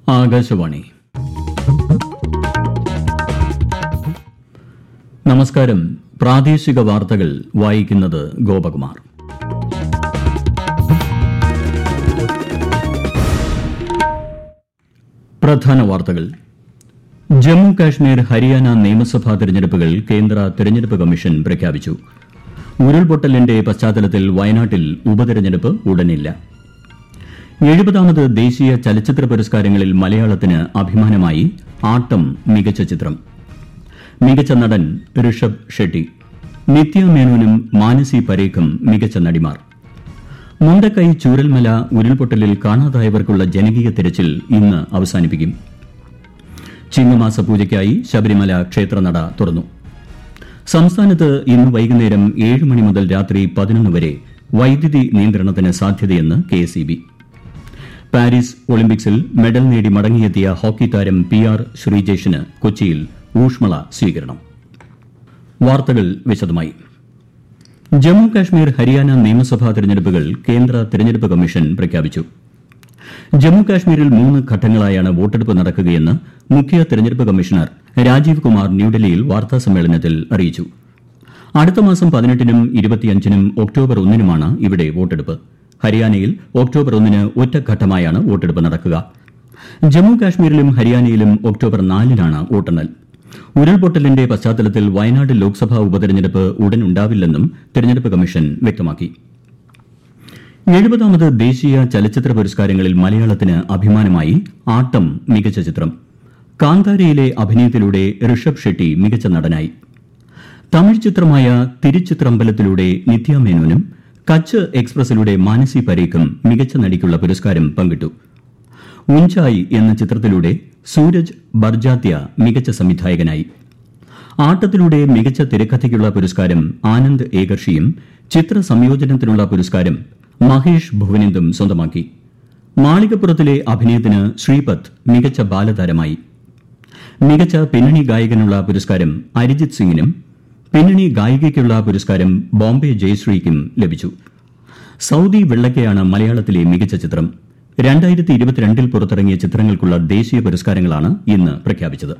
ആകാശവാണി നമസ്കാരം പ്രാദേശിക വാർത്തകൾ വായിക്കുന്നത് ഗോപകുമാർ പ്രധാന വാർത്തകൾ ജമ്മു കാശ്മീർ ഹരിയാന നിയമസഭാ തെരഞ്ഞെടുപ്പുകൾ കേന്ദ്ര തെരഞ്ഞെടുപ്പ് കമ്മീഷൻ പ്രഖ്യാപിച്ചു ഉരുൾപൊട്ടലിന്റെ പശ്ചാത്തലത്തിൽ വയനാട്ടിൽ ഉപതെരഞ്ഞെടുപ്പ് ഉടനില്ല എഴുപതാമത് ദേശീയ ചലച്ചിത്ര പുരസ്കാരങ്ങളിൽ മലയാളത്തിന് അഭിമാനമായി ആട്ടം മികച്ച ചിത്രം മികച്ച നടൻ ഋഷഭ് ഷെട്ടി നിത്യ മേനോനും മാനസി പരേഖും മികച്ച നടിമാർ മുണ്ടക്കൈ ചൂരൽമല ഉരുൾപൊട്ടലിൽ കാണാതായവർക്കുള്ള ജനകീയ തിരച്ചിൽ ഇന്ന് അവസാനിപ്പിക്കും ചിങ്ങമാസ പൂജയ്ക്കായി ശബരിമല ക്ഷേത്രനട തുറന്നു സംസ്ഥാനത്ത് ഇന്ന് വൈകുന്നേരം ഏഴ് മണി മുതൽ രാത്രി പതിനൊന്ന് വരെ വൈദ്യുതി നിയന്ത്രണത്തിന് സാധ്യതയെന്ന് കെഎസ്ഇബി പാരീസ് ഒളിമ്പിക്സിൽ മെഡൽ നേടി മടങ്ങിയെത്തിയ ഹോക്കി താരം പി ആർ ശ്രീജേഷിന് കൊച്ചിയിൽ ഊഷ്മള സ്വീകരണം വാർത്തകൾ വിശദമായി ജമ്മു കാശ്മീർ ഹരിയാന നിയമസഭാ തെരഞ്ഞെടുപ്പുകൾ കേന്ദ്ര തെരഞ്ഞെടുപ്പ് കമ്മീഷൻ പ്രഖ്യാപിച്ചു ജമ്മു കാശ്മീരിൽ മൂന്ന് ഘട്ടങ്ങളായാണ് വോട്ടെടുപ്പ് നടക്കുകയെന്ന് മുഖ്യ തെരഞ്ഞെടുപ്പ് കമ്മീഷണർ രാജീവ് കുമാർ ന്യൂഡൽഹിയിൽ വാർത്താസമ്മേളനത്തിൽ അറിയിച്ചു അടുത്ത മാസം പതിനെട്ടിനും ഇരുപത്തിയഞ്ചിനും ഒക്ടോബർ ഒന്നിനുമാണ് ഇവിടെ വോട്ടെടുപ്പ് ഹരിയാനയിൽ ഒക്ടോബർ ഒന്നിന് ഒറ്റഘട്ടമായാണ് വോട്ടെടുപ്പ് നടക്കുക ജമ്മു കാശ്മീരിലും ഹരിയാനയിലും ഒക്ടോബർ നാലിനാണ് വോട്ടെണ്ണൽ ഉരുൾപൊട്ടലിന്റെ പശ്ചാത്തലത്തിൽ വയനാട് ലോക്സഭാ ഉപതെരഞ്ഞെടുപ്പ് ഉടൻ ഉണ്ടാവില്ലെന്നും തെരഞ്ഞെടുപ്പ് കമ്മീഷൻ വ്യക്തമാക്കി എഴുപതാമത് ദേശീയ ചലച്ചിത്ര പുരസ്കാരങ്ങളിൽ മലയാളത്തിന് അഭിമാനമായി ആട്ടം മികച്ച ചിത്രം കാന്താരയിലെ അഭിനയത്തിലൂടെ ഋഷഭ് ഷെട്ടി മികച്ച നടനായി തമിഴ് ചിത്രമായ തിരുച്ചിത്രമ്പലത്തിലൂടെ നിത്യ മേനോനും കച്ച് എക്സ്പ്രസിലൂടെ മാനസി പരീഖും മികച്ച നടിക്കുള്ള പുരസ്കാരം പങ്കിട്ടു ഉഞ്ചായി എന്ന ചിത്രത്തിലൂടെ സൂരജ് ബർജാത്യ മികച്ച സംവിധായകനായി ആട്ടത്തിലൂടെ മികച്ച തിരക്കഥയ്ക്കുള്ള പുരസ്കാരം ആനന്ദ് ഏകർഷിയും ചിത്ര സംയോജനത്തിനുള്ള പുരസ്കാരം മഹേഷ് ഭുവനന്ദും സ്വന്തമാക്കി മാളികപ്പുറത്തിലെ അഭിനയത്തിന് ശ്രീപത്ത് മികച്ച ബാലതാരമായി മികച്ച പിന്നണി ഗായകനുള്ള പുരസ്കാരം അരിജിത് സിംഗിനും പിന്നണി ഗായികയ്ക്കുള്ള പുരസ്കാരം ബോംബെ ജയശ്രീക്കും ലഭിച്ചു സൌദി വെള്ളക്കയാണ് മലയാളത്തിലെ മികച്ച ചിത്രം രണ്ടായിരത്തി ഇരുപത്തിരണ്ടിൽ പുറത്തിറങ്ങിയ ചിത്രങ്ങൾക്കുള്ള ദേശീയ പുരസ്കാരങ്ങളാണ് ഇന്ന് പ്രഖ്യാപിച്ചത്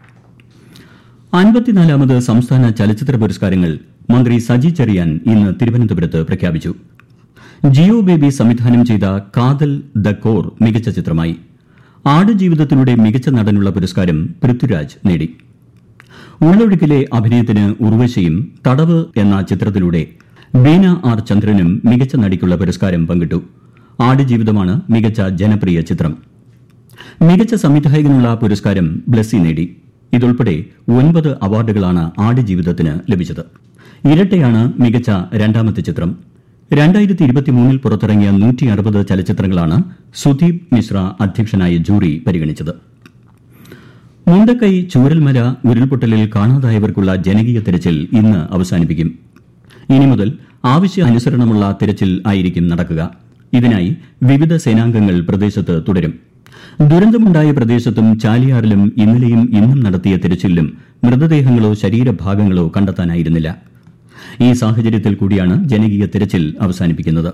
അൻപത്തിനാലാമത് സംസ്ഥാന ചലച്ചിത്ര പുരസ്കാരങ്ങൾ മന്ത്രി സജി ചെറിയാൻ ഇന്ന് തിരുവനന്തപുരത്ത് പ്രഖ്യാപിച്ചു ജിയോ ബേബി സംവിധാനം ചെയ്ത കാതൽ ദ കോർ മികച്ച ചിത്രമായി ആടുജീവിതത്തിലൂടെ മികച്ച നടനുള്ള പുരസ്കാരം പൃഥ്വിരാജ് നേടി ഉള്ളൊഴുക്കിലെ അഭിനയത്തിന് ഉർവശിയും തടവ് എന്ന ചിത്രത്തിലൂടെ ബീന ആർ ചന്ദ്രനും മികച്ച നടിക്കുള്ള പുരസ്കാരം പങ്കിട്ടു ആടുജീവിതമാണ് മികച്ച ജനപ്രിയ ചിത്രം മികച്ച സംവിധായകനുള്ള പുരസ്കാരം ബ്ലസ്സി നേടി ഇതുൾപ്പെടെ ഒൻപത് അവാർഡുകളാണ് ആടുജീവിതത്തിന് ലഭിച്ചത് ഇരട്ടയാണ് മികച്ച രണ്ടാമത്തെ ചിത്രം രണ്ടായിരത്തി ഇരുപത്തിമൂന്നിൽ പുറത്തിറങ്ങിയ നൂറ്റി അറുപത് ചലച്ചിത്രങ്ങളാണ് സുദീപ് മിശ്ര അധ്യക്ഷനായ ജൂറി പരിഗണിച്ചത് മുണ്ടക്കൈ ചൂരൽമല ഉരുൾപൊട്ടലിൽ കാണാതായവർക്കുള്ള ജനകീയ തെരച്ചിൽ ഇന്ന് അവസാനിപ്പിക്കും ഇനി മുതൽ ആവശ്യാനുസരണമുള്ള തെരച്ചിൽ ആയിരിക്കും നടക്കുക ഇതിനായി വിവിധ സേനാംഗങ്ങൾ പ്രദേശത്ത് തുടരും ദുരന്തമുണ്ടായ പ്രദേശത്തും ചാലിയാറിലും ഇന്നലെയും ഇന്നും നടത്തിയ തെരച്ചിലിലും മൃതദേഹങ്ങളോ ശരീരഭാഗങ്ങളോ കണ്ടെത്താനായിരുന്നില്ല ഈ സാഹചര്യത്തിൽ കൂടിയാണ് ജനകീയ തെരച്ചിൽ അവസാനിപ്പിക്കുന്നത്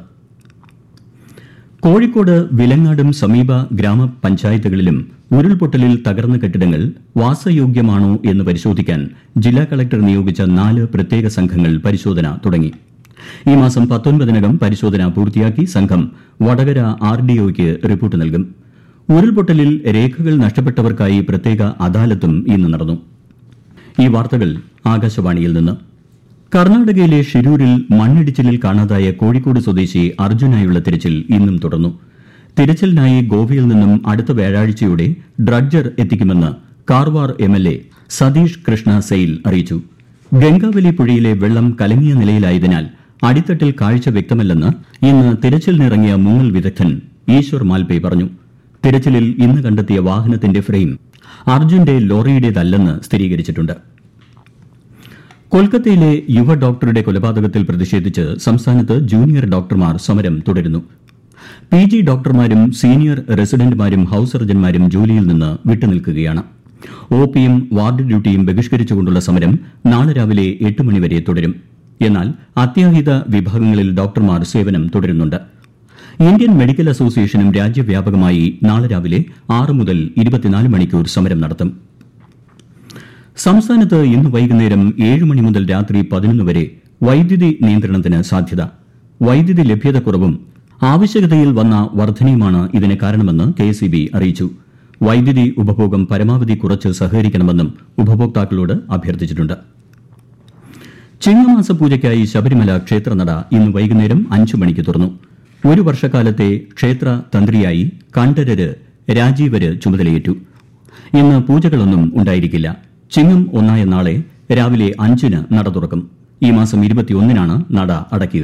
കോഴിക്കോട് വിലങ്ങാടും സമീപ ഗ്രാമപഞ്ചായത്തുകളിലും ഉരുൾപൊട്ടലിൽ തകർന്ന കെട്ടിടങ്ങൾ വാസയോഗ്യമാണോ എന്ന് പരിശോധിക്കാൻ ജില്ലാ കളക്ടർ നിയോഗിച്ച നാല് പ്രത്യേക സംഘങ്ങൾ പരിശോധന തുടങ്ങി ഈ മാസം പത്തൊൻപതിനകം പരിശോധന പൂർത്തിയാക്കി സംഘം വടകര ആർ ഡി ഒയ്ക്ക് റിപ്പോർട്ട് നൽകും ഉരുൾപൊട്ടലിൽ രേഖകൾ നഷ്ടപ്പെട്ടവർക്കായി പ്രത്യേക അദാലത്തും ഇന്ന് നടന്നു ഈ വാർത്തകൾ ആകാശവാണിയിൽ നിന്ന് കർണാടകയിലെ ഷിരൂരിൽ മണ്ണിടിച്ചിലിൽ കാണാതായ കോഴിക്കോട് സ്വദേശി അർജുനായുള്ള തിരച്ചിൽ ഇന്നും തുടർന്നു തിരച്ചിലിനായി ഗോവയിൽ നിന്നും അടുത്ത വ്യാഴാഴ്ചയോടെ ഡ്രഡ്ജർ എത്തിക്കുമെന്ന് Karwar M L A Satish Krishna Sail അറിയിച്ചു ഗംഗാവലി പുഴയിലെ വെള്ളം കലങ്ങിയ നിലയിലായതിനാൽ അടിത്തട്ടിൽ കാഴ്ച വ്യക്തമല്ലെന്ന് ഇന്ന് തിരച്ചിലിനിറങ്ങിയ മുങ്ങൽ വിദഗ്ധൻ ഈശ്വർ മാൽപേ പറഞ്ഞു തിരച്ചിലിൽ ഇന്ന് കണ്ടെത്തിയ വാഹനത്തിന്റെ ഫ്രെയിം അർജുന്റെ ലോറിയുടേതല്ലെന്ന് സ്ഥിരീകരിച്ചിട്ടുണ്ട് കൊൽക്കത്തയിലെ യുവ ഡോക്ടറുടെ കൊലപാതകത്തിൽ പ്രതിഷേധിച്ച് സംസ്ഥാനത്ത് ജൂനിയർ ഡോക്ടർമാർ സമരം തുടരുന്നു പി ജി ഡോക്ടർമാരും സീനിയർ റെസിഡന്റുമാരും ഹൌസ് സർജൻമാരും ജോലിയിൽ നിന്ന് വിട്ടുനിൽക്കുകയാണ് ഒ പിയും വാർഡ് ഡ്യൂട്ടിയും ബഹിഷ്കരിച്ചുകൊണ്ടുള്ള സമരം നാളെ രാവിലെ എട്ട് മണിവരെ തുടരും എന്നാൽ അത്യാഹിത വിഭാഗങ്ങളിൽ ഡോക്ടർമാർ സേവനം തുടരുന്നുണ്ട് ഇന്ത്യൻ മെഡിക്കൽ അസോസിയേഷനും രാജ്യവ്യാപകമായി നാളെ രാവിലെ ആറ് മുതൽ ഇരുപത്തിനാല് മണിക്കൂർ സമരം നടത്തും സംസ്ഥാനത്ത് ഇന്ന് വൈകുന്നേരം ഏഴ് മണി മുതൽ രാത്രി പതിനൊന്ന് വരെ വൈദ്യുതി നിയന്ത്രണത്തിന് സാധ്യത വൈദ്യുതി ലഭ്യതക്കുറവും ആവശ്യകതയിൽ വന്ന വർധനയുമാണ് ഇതിന് കാരണമെന്ന് കെഎസ്ഇബി അറിയിച്ചു വൈദ്യുതി ഉപഭോഗം പരമാവധി കുറച്ച് സഹകരിക്കണമെന്നും ഉപഭോക്താക്കളോട് അഭ്യർത്ഥിച്ചിട്ടുണ്ട് ചിങ്ങമാസ പൂജയ്ക്കായി ശബരിമല ക്ഷേത്രനട ഇന്ന് വൈകുന്നേരം അഞ്ചു മണിക്ക് തുറന്നു ഒരു വർഷക്കാലത്തെ ക്ഷേത്ര തന്ത്രിയായി കണ്ഠരര് രാജീവര് ചുമതലയേറ്റു ഇന്ന് പൂജകളൊന്നും ഉണ്ടായിരിക്കില്ല ചിങ്ങം ഒന്നായ നാളെ രാവിലെ അഞ്ചിന് നട തുറക്കും ഈ മാസം ഇരുപത്തിയൊന്നിനാണ് നട അടയ്ക്കുക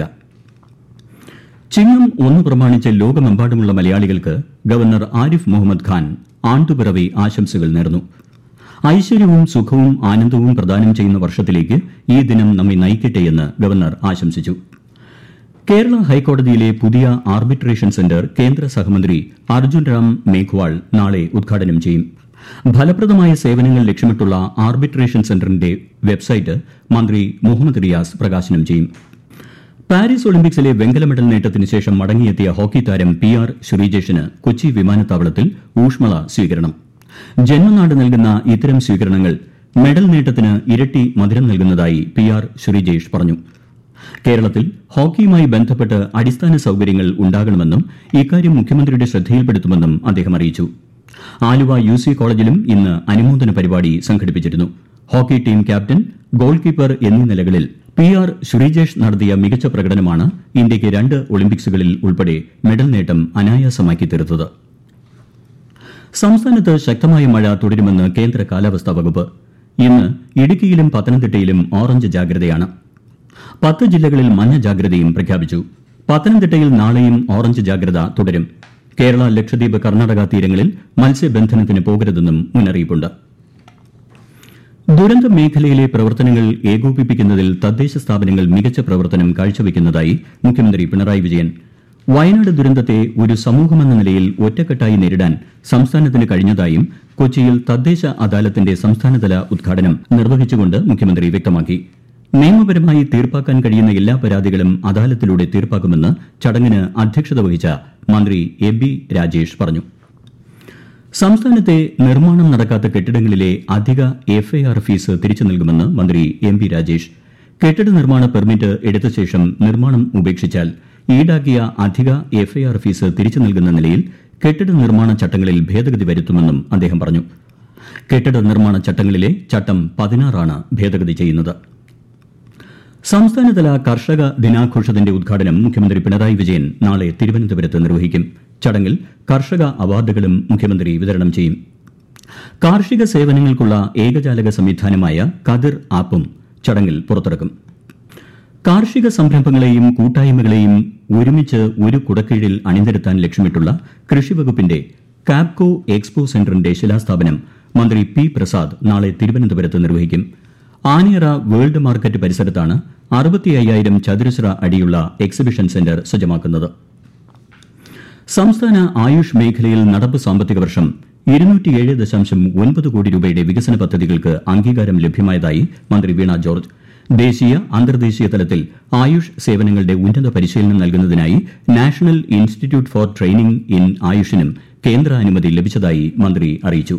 ചിങ്ങം ഒന്ന് പ്രമാണിച്ച് ലോകമെമ്പാടുമുള്ള മലയാളികൾക്ക് ഗവർണർ ആരിഫ് മുഹമ്മദ് ഖാൻ ആണ്ടുപിറവി ആശംസകൾ നേർന്നു ഐശ്വര്യവും സുഖവും ആനന്ദവും പ്രദാനം ചെയ്യുന്ന വർഷത്തിലേക്ക് ഈ ദിനം നമ്മെ നയിക്കട്ടെയെന്ന് ഗവർണർ ആശംസിച്ചു കേരള ഹൈക്കോടതിയിലെ പുതിയ ആർബിട്രേഷൻ സെന്റർ കേന്ദ്ര സഹമന്ത്രി അർജുൻ റാം മേഘ്വാൾ നാളെ ഉദ്ഘാടനം ചെയ്യും ഫലപ്രദമായ സേവനങ്ങൾ ലക്ഷ്യമിട്ടുള്ള ആർബിട്രേഷൻ സെന്ററിന്റെ വെബ്സൈറ്റ് മന്ത്രി മുഹമ്മദ് റിയാസ് പ്രകാശനം ചെയ്യും പാരീസ് ഒളിമ്പിക്സിലെ വെങ്കല മെഡൽ നേട്ടത്തിന് ശേഷം മടങ്ങിയെത്തിയ ഹോക്കി താരം പി ആർ ശ്രീജേഷിന് കൊച്ചി വിമാനത്താവളത്തിൽ ഊഷ്മള സ്വീകരണം ജന്മനാട് നൽകുന്ന ഇത്തരം സ്വീകരണങ്ങൾ മെഡൽ നേട്ടത്തിന് ഇരട്ടി മധുരം നൽകുന്നതായി പി ആർ ശ്രീജേഷ് പറഞ്ഞു കേരളത്തിൽ ഹോക്കിയുമായി ബന്ധപ്പെട്ട് അടിസ്ഥാന സൌകര്യങ്ങൾ ഉണ്ടാകണമെന്നും ഇക്കാര്യം മുഖ്യമന്ത്രിയുടെ ശ്രദ്ധയിൽപ്പെടുത്തുമെന്നും അദ്ദേഹം അറിയിച്ചു ആലുവ യു സി കോളേജിലും ഇന്ന് അനുമോദന പരിപാടി സംഘടിപ്പിച്ചിരുന്നു hockey team captain goal keeper എന്നീ നിലകളിൽ പി ആർ ശ്രീജേഷ് നടത്തിയ മികച്ച പ്രകടനമാണ് ഇന്ത്യയ്ക്ക് രണ്ട് ഒളിമ്പിക്സുകളിൽ ഉൾപ്പെടെ മെഡൽ നേട്ടം അനായാസമാക്കി തീർത്തത് സംസ്ഥാനത്ത് ശക്തമായ മഴ തുടരുമെന്ന് കേന്ദ്ര കാലാവസ്ഥാ വകുപ്പ് ഇന്ന് ഇടുക്കിയിലും പത്തനംതിട്ടയിലും ഓറഞ്ച് ജാഗ്രതയാണ് പത്ത് ജില്ലകളിൽ മഞ്ഞ ജാഗ്രതയും പ്രഖ്യാപിച്ചു പത്തനംതിട്ടയിൽ നാളെയും ഓറഞ്ച് ജാഗ്രത തുടരും കേരള ലക്ഷദ്വീപ് കർണാടക തീരങ്ങളിൽ മത്സ്യബന്ധനത്തിന് പോകരുതെന്നും മുന്നറിയിപ്പുണ്ട് ദുരന്ത മേഖലയിലെ പ്രവർത്തനങ്ങൾ ഏകോപിപ്പിക്കുന്നതിൽ തദ്ദേശ സ്ഥാപനങ്ങൾ മികച്ച പ്രവർത്തനം കാഴ്ചവെക്കുന്നതായി മുഖ്യമന്ത്രി പിണറായി വിജയൻ വയനാട് ദുരന്തത്തെ ഒരു സമൂഹമെന്ന നിലയിൽ ഒറ്റക്കെട്ടായി നേരിടാൻ സംസ്ഥാനത്തിന് കഴിഞ്ഞതായും കൊച്ചിയിൽ തദ്ദേശ അദാലത്തിന്റെ സംസ്ഥാനതല ഉദ്ഘാടനം നിർവഹിച്ചുകൊണ്ട് മുഖ്യമന്ത്രി വ്യക്തമാക്കി നിയമപരമായി തീർപ്പാക്കാൻ കഴിയുന്ന എല്ലാ പരാതികളും അദാലത്തിലൂടെ തീർപ്പാക്കുമെന്ന് ചടങ്ങിന് അധ്യക്ഷത വഹിച്ച മന്ത്രി എ ബി രാജേഷ് പറഞ്ഞു സംസ്ഥാനത്തെ നിർമ്മാണം നടക്കാത്ത കെട്ടിടങ്ങളിലെ അധിക എഫ്ഐആർ ഫീസ് തിരിച്ചു നൽകുമെന്ന് മന്ത്രി എം പി രാജേഷ് കെട്ടിട നിർമ്മാണ പെർമിറ്റ് എടുത്ത ശേഷം നിർമ്മാണം ഉപേക്ഷിച്ചാൽ ഈടാക്കിയ അധിക എഫ്ഐആർ ഫീസ് തിരിച്ചു നൽകുന്ന നിലയിൽ കെട്ടിട നിർമ്മാണ ചട്ടങ്ങളിൽ ഭേദഗതി വരുത്തുമെന്നും അദ്ദേഹം പറഞ്ഞു കെട്ടിട നിർമ്മാണ ചട്ടങ്ങളിലെ ചട്ടം പതിനാറാണ് ഭേദഗതി ചെയ്യുന്നത് സംസ്ഥാനതല കർഷക ദിനാഘോഷത്തിന്റെ ഉദ്ഘാടനം മുഖ്യമന്ത്രി പിണറായി വിജയൻ നാളെ തിരുവനന്തപുരത്ത് നിർവഹിക്കും ചടങ്ങിൽ കർഷക അവാർഡുകളും മുഖ്യമന്ത്രി വിതരണം ചെയ്യും കാർഷിക സേവനങ്ങൾക്കുള്ള ഏകജാലക സംവിധാനമായ കതിർ ആപ്പും ചടങ്ങിൽ പുറത്തിറക്കും കാർഷിക സംരംഭങ്ങളെയും കൂട്ടായ്മകളെയും ഒരുമിച്ച് ഒരു കുടക്കീഴിൽ അണിനിരത്താൻ ലക്ഷ്യമിട്ടുള്ള കൃഷിവകുപ്പിന്റെ കാപ്കോ എക്സ്പോ സെന്ററിന്റെ ശിലാസ്ഥാപനം മന്ത്രി പി പ്രസാദ് നാളെ തിരുവനന്തപുരത്ത് നിർവഹിക്കും ആനിയറ വേൾഡ് മാർക്കറ്റ് പരിസരത്താണ് അറുപത്തി അയ്യായിരം ചതുരശ്ര അടിയുള്ള എക്സിബിഷൻ സെന്റർ സജ്ജമാക്കുന്നത് സംസ്ഥാന ആയുഷ് മേഖലയിൽ നടപ്പ് സാമ്പത്തിക വർഷം ഇരുന്നൂറ്റിയേഴ് ദശാംശം ഒൻപത് കോടി രൂപയുടെ വികസന പദ്ധതികൾക്ക് അംഗീകാരം ലഭ്യമായതായി മന്ത്രി വീണ ജോർജ് ദേശീയ അന്തർദേശീയ തലത്തിൽ ആയുഷ് സേവനങ്ങളുടെ ഉന്നത പരിശീലനം നൽകുന്നതിനായി national institute for training in ആയുഷിനും കേന്ദ്ര അനുമതി ലഭിച്ചതായി മന്ത്രി അറിയിച്ചു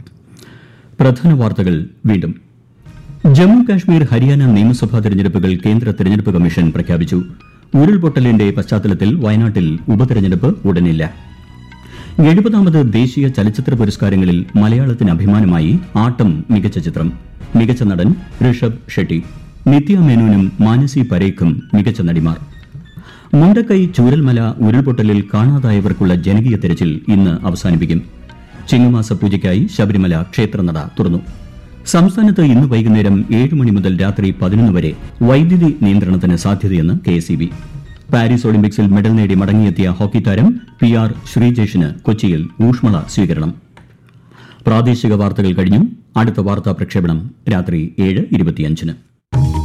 പ്രധാന വാർത്തകൾ വീണ്ടും ജമ്മു കാശ്മീർ ഹരിയാന നിയമസഭാ തെരഞ്ഞെടുപ്പുകൾ കേന്ദ്ര തെരഞ്ഞെടുപ്പ് കമ്മീഷൻ പ്രഖ്യാപിച്ചു ഉരുൾപൊട്ടലിന്റെ പശ്ചാത്തലത്തിൽ വയനാട്ടിൽ ഉപതെരഞ്ഞെടുപ്പ് ഉടനില്ല എഴുപതാമത് ദേശീയ ചലച്ചിത്ര പുരസ്കാരങ്ങളിൽ മലയാളത്തിന് അഭിമാനമായി ആട്ടം മികച്ച ചിത്രം മികച്ച നടൻ ഋഷഭ് ഷെട്ടി നിത്യ മേനോനും മാനസി പരേഖും മികച്ച നടിമാർ മുണ്ടക്കൈ ചൂരൽമല ഉരുൾപൊട്ടലിൽ കാണാതായവർക്കുള്ള ജനകീയ തെരച്ചിൽ ഇന്ന് അവസാനിപ്പിക്കും ചിങ്ങമാസ പൂജയ്ക്കായി ശബരിമല ക്ഷേത്രനട തുറന്നു സംസ്ഥാനത്ത് ഇന്ന് വൈകുന്നേരം ഏഴ് മണി മുതൽ രാത്രി പതിനൊന്ന് വരെ വൈദ്യുതി നിയന്ത്രണത്തിന് സാധ്യതയെന്ന് കെ പാരീസ് ഒളിമ്പിക്സിൽ മെഡൽ നേടി മടങ്ങിയെത്തിയ ഹോക്കി താരം പി ആർ ശ്രീജേഷിന് കൊച്ചിയിൽ ഊഷ്മള സ്വീകരണം പ്രാദേശിക വാർത്തകൾ കഴിഞ്ഞു അടുത്ത വാർത്താ പ്രക്ഷേപണം രാത്രി ഏഴ് ഇരുപത്തിയഞ്ചിന്